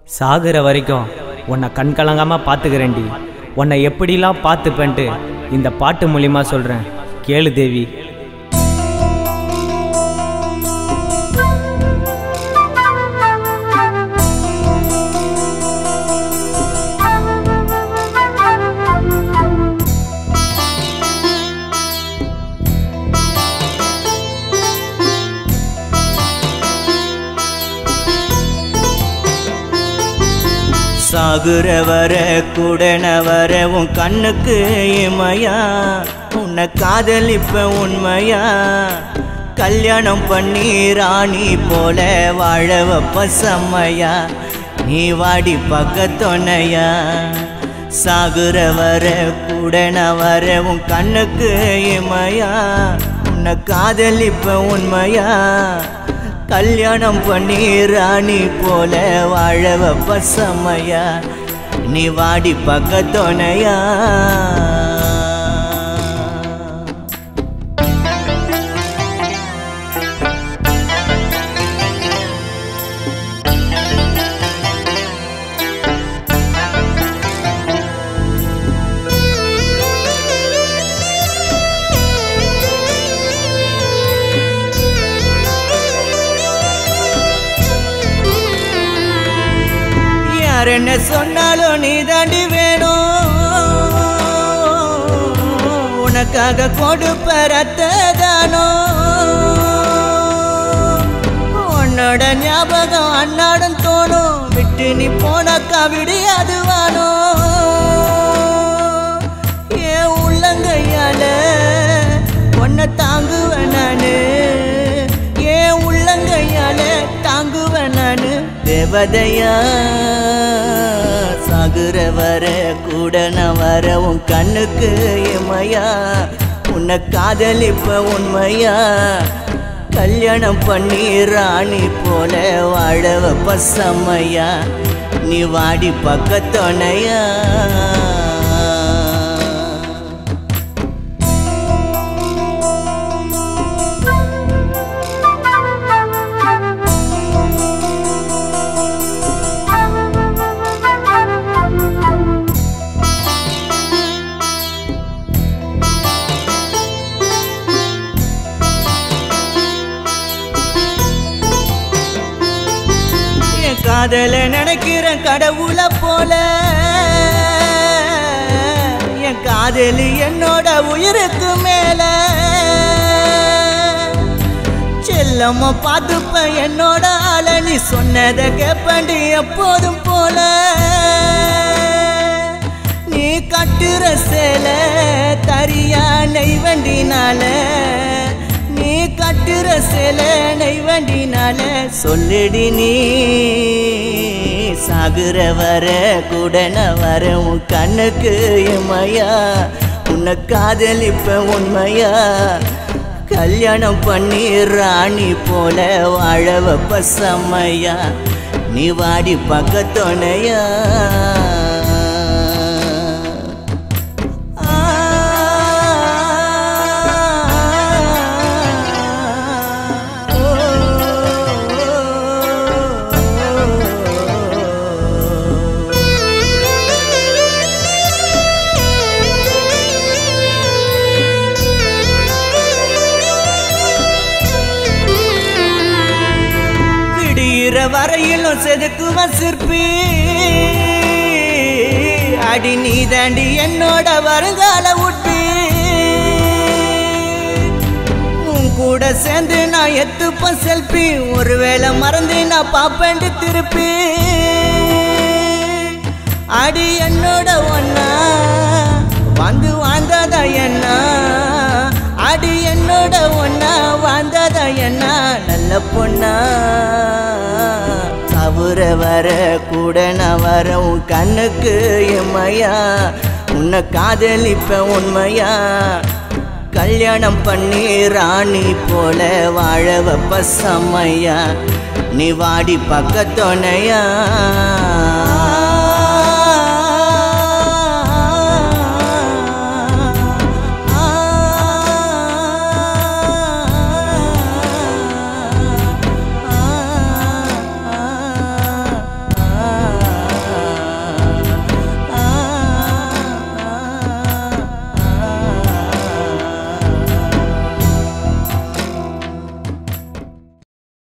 சாகுற வரைக்கும் உன்னை கண் கலங்காமல் பார்த்துக்கிறேன்டி உன்னை எப்படிலாம் பார்த்துப்பேன்ட்டு இந்த பாட்டு மூலியமாக சொல்கிறேன் கேளு தேவி சாகுற வர கூடன வர உன் கண்ணுக்கு இமையா உன்னை காதலிப்ப உண்மையா கல்யாணம் பண்ணி ராணி போல வாழ வைப்ப செம்மையா நீ வாடி பக்கத்தொன்னையா சாகுற வர கூடன வர உன் கண்ணுக்கு இமையா உன்னை காதலிப்ப உண்மையா கல்யாணம் பண்ணி ராணி போல வாழ வைப்ப செம்மையா நீ வாடி பக்கத்தோனையா யார் என்ன சொன்னாலும் நீ தாண்டி வேணும் உனக்காக கொடுப்ப ரத்த தானோ உன்னோட ஞாபகம் அன்னாடம் தோணும் விட்டு நீ போனாக்கா விடியாது வானோ ஏன் உள்ளங்கையால உன்னை தாங்குவேன் நானு ஏன் உள்ளங்கையால தாங்குவேன் நானு தேவதையா சாகுற வர கூட நான் வர உன் கண்ணுக்கு இமையா உன்னை காதலிப்ப உண்மையா கல்யாணம் பண்ணி ராணி போல வாழ வைப்ப செம்மையா நீ வாடி பக்கத்தொனையா என் காதல நினைக்கிற கடவுளை போல என் காதலி என்னோட உயிருக்கு மேல செல்லம்மா பார்த்துப்ப என்னோட ஆள நீ சொன்னதை கேப்பண்டி எப்போதும் போல நீ கட்டுற சேலை தரியா நெய்வண்டினால நீ கட்டுற சேலை நெய்வண்டினால சொல்லிடி நீ சாகுற வர கூட நான் வர உன் கண்ணுக்கு இமையா உன்னை காதலிப்ப உண்மையா கல்யாணம் பண்ணி ராணி போல வாழ வைப்ப செம்மையா நீ வாடி பக்கத்தொனையா விடியிற வரையிலும் செதுக்குவ சிற்பி அடி நீ தாண்டி என்னோட வருங்கால உட்டி உன் கூட சேர்ந்து நான் எத்துப்ப செல்பி ஒருவேளை மறந்து நான் பாப்பேன்ட்டு திருப்பி அடி என்னோட ஒன்னா வந்து வாழ்ந்ததா என்ன அடி என்னோட ஒன்னா வாழ்ந்ததா என்ன நல்ல பொண்ணா தவற வர கூட நான் வர உன் கண்ணுக்கு எம்மையா உன்னை காதலிப்ப உண்மையா கல்யாணம் பண்ணி ராணி போல வாழ வைப்ப செம்மையா நீ வாடி பக்கத்தொனையா